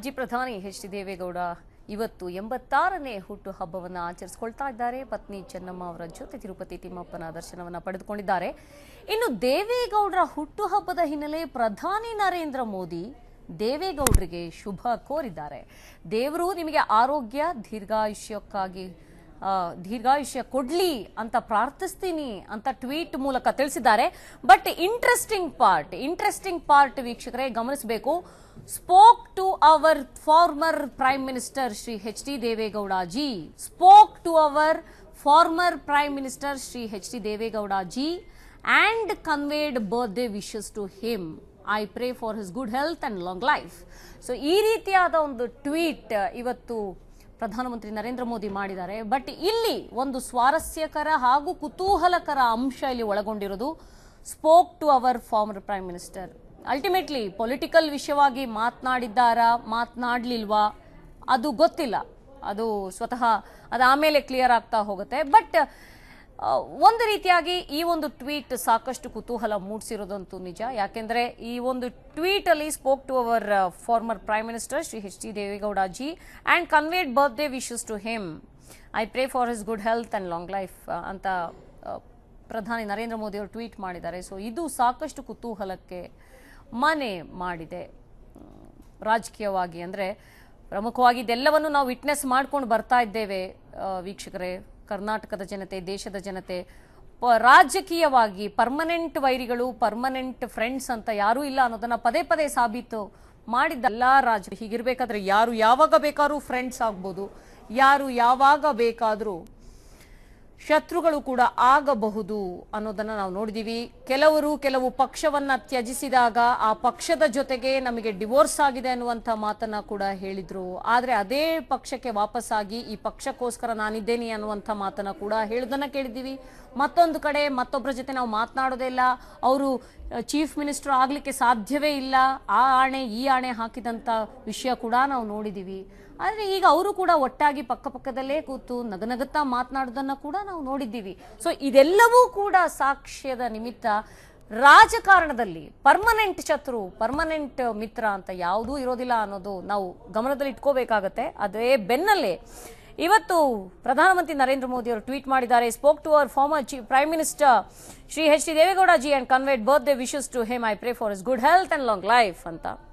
ಮಾಜಿ ಪ್ರಧಾನಿ H D Deve Gowda ಇವತ್ತು ಎಂಬತ್ತಾರನೇ ಹುಟ್ಟು ಹಬ್ಬವನ್ನು ಆಚರಿಸಿಕೊಳ್ತಾ ಇದ್ದಾರೆ ಪತ್ನಿ ಚೆನ್ನಮ್ಮ ಅವರ ಜೊತೆ ತಿರುಪತಿ ತಿಮ್ಮಪ್ಪನ ದರ್ಶನವನ್ನ ಪಡೆದುಕೊಂಡಿದ್ದಾರೆ ಇನ್ನು ದೇವೇಗೌಡರ ಹುಟ್ಟುಹಬ್ಬದ ಹಿನ್ನೆಲೆ ಪ್ರಧಾನಿ ನರೇಂದ್ರ ಮೋದಿ ದೇವೇಗೌಡರಿಗೆ ಶುಭ ಕೋರಿದ್ದಾರೆ ದೇವರು ನಿಮಗೆ ಆರೋಗ್ಯ ದೀರ್ಘಾಯುಷ್ಯಕ್ಕಾಗಿ ಆ, ದೀರ್ಘಾಯುಷ್ಯ ಕೊಡ್ಲಿ ಅಂತ ಪ್ರಾರ್ಥಿಸ್ತೀನಿ ಅಂತ ಟ್ವೀಟ್ ಮೂಲಕ ತಿಳಿಸಿದ್ದಾರೆ but interesting part interesting part ವೀಕ್ಷಕರೇ ಗಮನಿಸಬೇಕು spoke to our former prime minister Shri H D Deve Gowda ji spoke to our former prime minister Shri H D Deve Gowda ji and conveyed birthday wishes to him I pray for his good health and long life so ಈ ರೀತಿಯಾದ ಒಂದು tweet ಇವತ್ತು ಪ್ರಧಾನಮಂತ್ರಿ ನರೇಂದ್ರ ಮೋದಿ ಮಾಡಿದ್ದಾರೆ but ಇಲ್ಲಿ ಒಂದು ಸ್ವಾರಸ್ಯಕರ ಹಾಗೂ ಕುತೂಹಲಕರ ಅಂಶ ಇಲ್ಲಿ ಒಳಗೊಂಡಿರೋದು spoke to our former prime minister ultimately political ವಿಷಯವಾಗಿ ಮಾತನಾಡಿದ್ದಾರಾ ಮಾತನಾಡ್ಲಿಲ್ವಾ ಅದು ಗೊತ್ತಿಲ್ಲ ಅದು ಸ್ವತಃ ಅದು ಆಮೇಲೆ ಕ್ಲಿಯರ್ ಆಗ್ತಾ ಹೋಗುತ್ತೆ ಬಟ್ ಆ, ಒಂದು ರೀತಿಯಾಗಿ ಈ ಒಂದು ಟ್ವೀಟ್ ಸಾಕಷ್ಟು ಕುತೂಹಲ ಮೂಡಿಸಿರೋದಂತೂ ನಿಜ ಯಾಕೆಂದ್ರೆ ಈ ಒಂದು ಟ್ವೀಟ್ ಅಲ್ಲಿ spoke to our former prime minister Shri H D Deve Gowda ji and conveyed birthday wishes to him I pray for his good health and long life ಅಂತ ಆ, ಪ್ರಧಾನಿ ನರೇಂದ್ರ ಮೋದಿ ಅವರು ಟ್ವೀಟ್ ಮಾಡಿದ್ದಾರೆ ಸೊ ಇದು ಸಾಕಷ್ಟು ಕುತೂಹಲಕ್ಕೆ ಮನೆ ಮಾಡಿದೆ ಮ್, ರಾಜಕೀಯವಾಗಿ ಅಂದರೆ ಪ್ರಮುಖವಾಗಿ ಇದೆಲ್ಲವನ್ನು ನಾವು ವಿಟ್ನೆಸ್ ಮಾಡ್ಕೊಂಡು ಬರ್ತಾ ಇದ್ದೇವೆ ಆ, ವೀಕ್ಷಕರೇ ಕರ್ನಾಟಕದ ಜನತೆ ದೇಶದ ಜನತೆ ಪ- ರಾಜಕೀಯವಾಗಿ ಪರ್ಮನೆಂಟ್ ವೈರಿಗಳು ಪರ್ಮನೆಂಟ್ ಫ್ರೆಂಡ್ಸ್ ಅಂತ ಯಾರೂ ಇಲ್ಲ ಅನ್ನೋದನ್ನ ಪದೇ ಪದೇ ಸಾಬೀತು ಮಾಡಿದ್ದ ಎಲ್ಲ ರಾಜ ಹೀಗಿರ್ಬೇಕಾದ್ರೆ ಯಾರು ಯಾವಾಗ ಬೇಕಾದ್ರೂ ಫ್ರೆಂಡ್ಸ್ ಆಗ್ಬೋದು ಯಾರು ಯಾವಾಗ ಬೇಕಾದರೂ ಶತ್ರುಗಳು ಕೂಡ ಆಗಬಹುದು ಅನ್ನೋದನ್ನ ನಾವು ನೋಡಿದೀವಿ ಕೆಲವರು ಕೆಲವು ಪಕ್ಷವನ್ನ ತ್ಯಜಿಸಿದಾಗ ಆ ಪಕ್ಷದ ಜೊತೆಗೆ ನಮಗೆ ಡಿವೋರ್ಸ್ ಆಗಿದೆ ಅನ್ನುವಂಥ ಮಾತನ್ನ ಕೂಡ ಹೇಳಿದ್ರು ಆದ್ರೆ ಅದೇ ಪಕ್ಷಕ್ಕೆ ವಾಪಸ್ಸಾಗಿ ಈ ಪಕ್ಷಕ್ಕೋಸ್ಕರ ನಾನಿದ್ದೇನೆ ಅನ್ನುವಂಥ ಮಾತನ್ನ ಕೂಡ ಹೇಳೋದನ್ನ ಕೇಳಿದ್ದೀವಿ ಮತ್ತೊಂದು ಕಡೆ ಮತ್ತೊಬ್ಬರ ಜೊತೆ ನಾವು ಮಾತನಾಡೋದೇ ಇಲ್ಲ ಅವರು ಚೀಫ್ ಮಿನಿಸ್ಟರ್ ಆಗ್ಲಿಕ್ಕೆ ಸಾಧ್ಯವೇ ಇಲ್ಲ ಆ ಆಣೆ ಈ ಆಣೆ ಹಾಕಿದಂತ ವಿಷಯ ಕೂಡ ನಾವು ನೋಡಿದೀವಿ ಆದರೆ ಈಗ ಅವರು ಕೂಡ ಒಟ್ಟಾಗಿ ಪಕ್ಕ ಪಕ್ಕದಲ್ಲೇ ಕೂತು ನಗನಗುತ್ತಾ ಮಾತನಾಡೋದನ್ನ ಕೂಡ ನಾವು ನೋಡಿದ್ದೀವಿ ಸೊ ಇದೆಲ್ಲವೂ ಕೂಡ ಸಾಕ್ಷ್ಯದ ನಿಮಿತ್ತ ರಾಜಕಾರಣದಲ್ಲಿ ಪರ್ಮನೆಂಟ್ ಶತ್ರು ಪರ್ಮನೆಂಟ್ ಮಿತ್ರ ಅಂತ ಯಾವುದೂ ಇರೋದಿಲ್ಲ ಅನ್ನೋದು ನಾವು ಗಮನದಲ್ಲಿ ಇಟ್ಕೋಬೇಕಾಗತ್ತೆ ಅದೇ ಬೆನ್ನಲ್ಲೇ ಇವತ್ತು ಪ್ರಧಾನಮಂತ್ರಿ ನರೇಂದ್ರ ಮೋದಿ ಅವರು ಟ್ವೀಟ್ ಮಾಡಿದ್ದಾರೆ spoke to our former chief prime minister Shri H D Deve Gowda ji and conveyed birthday wishes to him I pray for his good health and long life ಅಂತ